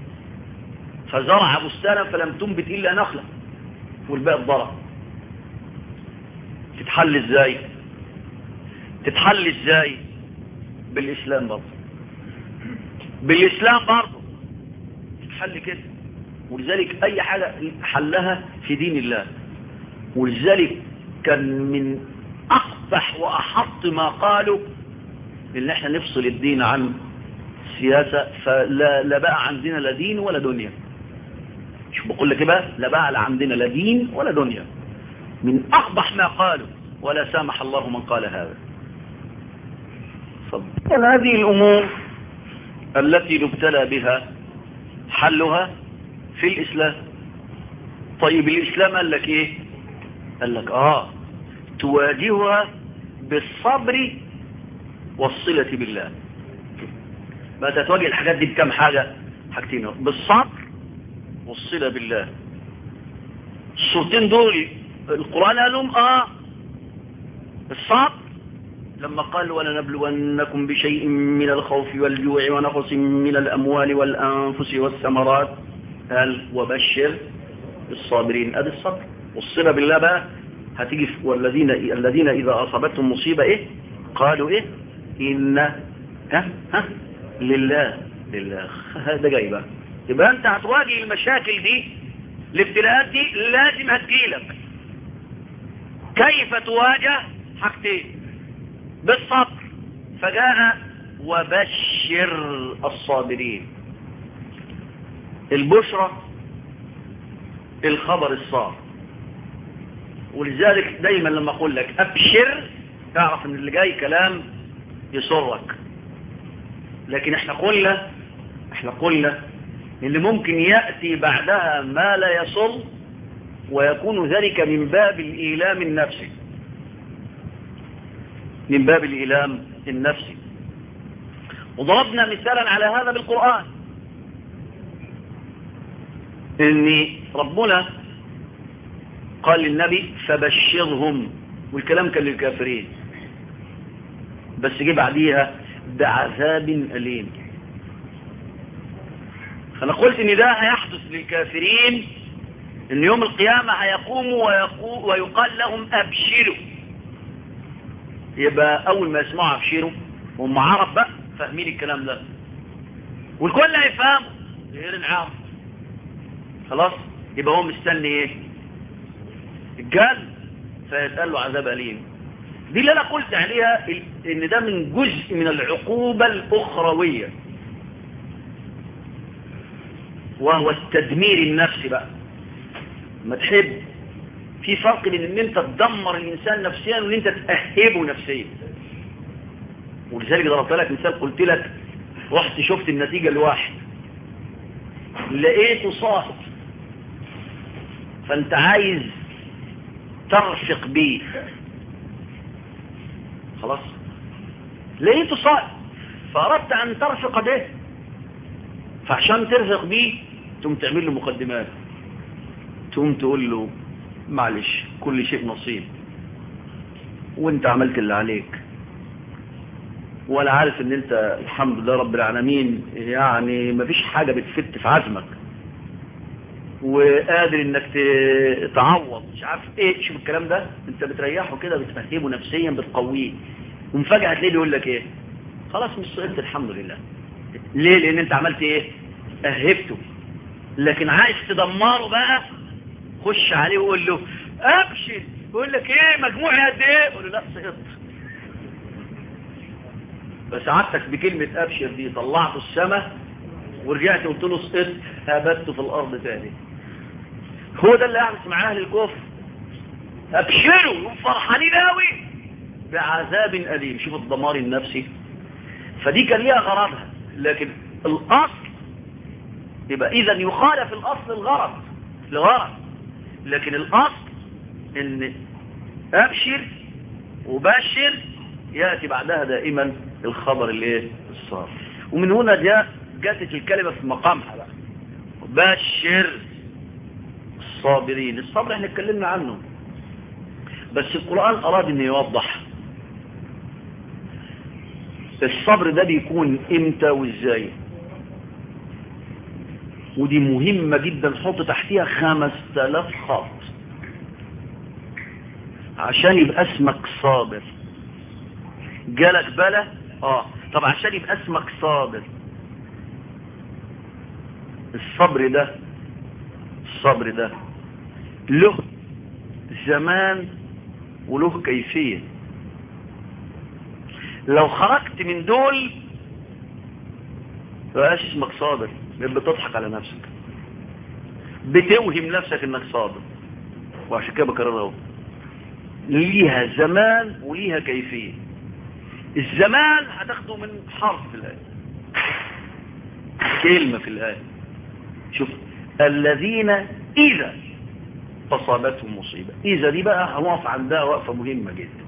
فزرع بستانا فلم تنبت إلا نخلة والباقي ضرع تتحل ازاي تتحل ازاي بالإسلام برضه بالإسلام برضه تتحل كده ولذلك أي حاجة حلها في دين الله ولذلك كان من أقبح وأحط ما قالوا إن احنا نفصل الدين عن السياسة فلا لا بقى عندنا لا دين ولا دنيا شو بقول لك بقى لا بقى لا عندنا لا دين ولا دنيا من أقبح ما قالوا ولا سامح الله من قال هذا فضل هذه الأمور التي نبتلى بها حلها في الإسلام طيب الإسلام قال لك إيه قال لك آه تواجهها بالصبر والصلة بالله ما تتواجه الحاجات دي بكم حاجة حاجتين بالصبر والصلة بالله الصورتين دول القرآن قال لهم اه الصبر لما قال ولنبلونكم بشيء من الخوف والجوع ونقص من الأموال والأنفس والثمرات قال وبشر الصابرين ادي الصبر والصلة بالله بقى هتيجي في والذين الذين إذا أصابتهم مصيبة إيه قالوا إيه إن ها ها لله لله هذا جاي بقى يبقى أنت هتواجه المشاكل دي الابتلاءات دي لازم هتجيلك كيف تواجه حاجتين بالصبر فجاء وبشر الصابرين البشرى الخبر الصار ولذلك دايما لما اقول لك ابشر تعرف ان اللي جاي كلام يسرك لكن احنا قلنا احنا قلنا ان ممكن يأتي بعدها ما لا يصل ويكون ذلك من باب الإيلام النفسي من باب الإيلام النفسي وضربنا مثالا على هذا بالقرآن ان ربنا قال للنبي فبشرهم والكلام كان للكافرين بس جه بعديها بعذاب أليم فأنا قلت إن ده هيحدث للكافرين إن يوم القيامة هيقوموا ويقال لهم أبشروا يبقى أول ما يسمعوا أبشروا هم عرب بقى فاهمين الكلام ده والكل هيفهموا غير العرب خلاص يبقى هو مستني ايه الجل فيتقال له عذاب أليم دي اللي أنا قلت عليها إن ده من جزء من العقوبة الأخروية وهو التدمير النفسي بقى ما تحب في فرق بين ان انت تدمر الانسان نفسيا وان انت تأهبه نفسيا ولذلك ضربت لك مثال قلت لك رحت شفت النتيجة لواحد لقيته صاحب فانت عايز ترفق بيه خلاص لقيته صائم فأردت أن ترفق به فعشان ترفق بيه تقوم تعمل له مقدمات تقوم تقول له معلش كل شيء نصيب وانت عملت اللي عليك وانا عارف ان انت الحمد لله رب العالمين يعني مفيش حاجة بتفت في عزمك وقادر انك تعوض مش عارف ايه شوف الكلام ده انت بتريحه كده بتفهمه نفسيا بتقويه ومفاجأة تلاقيه بيقول لك ايه خلاص مش سئلت الحمد لله ليه لان انت عملت ايه اهبته لكن عايز تدمره بقى خش عليه وقول له ابشر يقول لك ايه مجموعي قد ايه قول له لا سقطت بس عدتك بكلمة ابشر دي طلعته السماء ورجعت قلت له سقطت هبته في الارض تاني هو ده اللي يحدث مع اهل الكفر ابشروا فرحانين قوي بعذاب اليم شوف الدمار النفسي فدي كان ليها غرضها لكن الاصل يبقى اذا يخالف الاصل الغرض لغرض لكن الأصل ان أبشر وبشر يأتي بعدها دائما الخبر الايه الصار ومن هنا جاء جاءت الكلمة في مقامها بقى بشر الصابرين الصبر احنا اتكلمنا عنه بس القرآن أراد أن يوضح الصبر ده بيكون امتى وازاي ودي مهمة جدا حط تحتيها خمس تلاف خط عشان يبقى اسمك صابر جالك بلا اه طب عشان يبقى اسمك صابر الصبر ده الصبر ده له زمان وله كيفية لو خرجت من دول فبقاش اسمك صابر بتضحك على نفسك بتوهم نفسك انك صابر وعشان كده بكررها اهو ليها زمان وليها كيفية الزمان هتاخده من حرف في الآية كلمة في الآية شوف الذين إذا أصابتهم مصيبة إذا دي بقى هنقف عندها وقفة مهمة جدا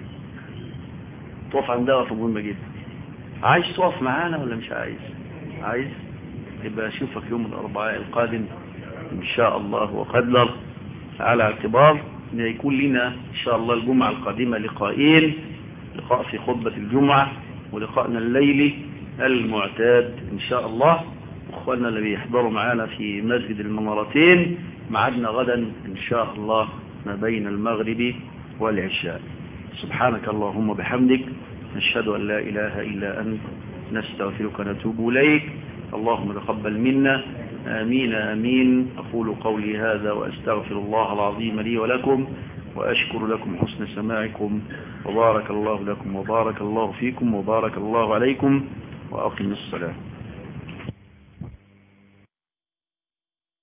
تقف عندها وقفة مهمة جدا عايز تقف معانا ولا مش عايز عايز يبقى أشوفك يوم الأربعاء القادم إن شاء الله وقدر على اعتبار أن يكون لنا إن شاء الله الجمعة القادمة لقائين لقاء في خطبة الجمعة ولقاءنا الليلي المعتاد إن شاء الله أخواننا اللي بيحضروا معانا في مسجد المنارتين معدنا غدا إن شاء الله ما بين المغرب والعشاء سبحانك اللهم بحمدك نشهد أن لا إله إلا أنت نستغفرك ونتوب إليك اللهم تقبل منا آمين آمين أقول قولي هذا وأستغفر الله العظيم لي ولكم وأشكر لكم حسن سماعكم وبارك الله لكم وبارك الله فيكم وبارك الله عليكم وأقم الصلاة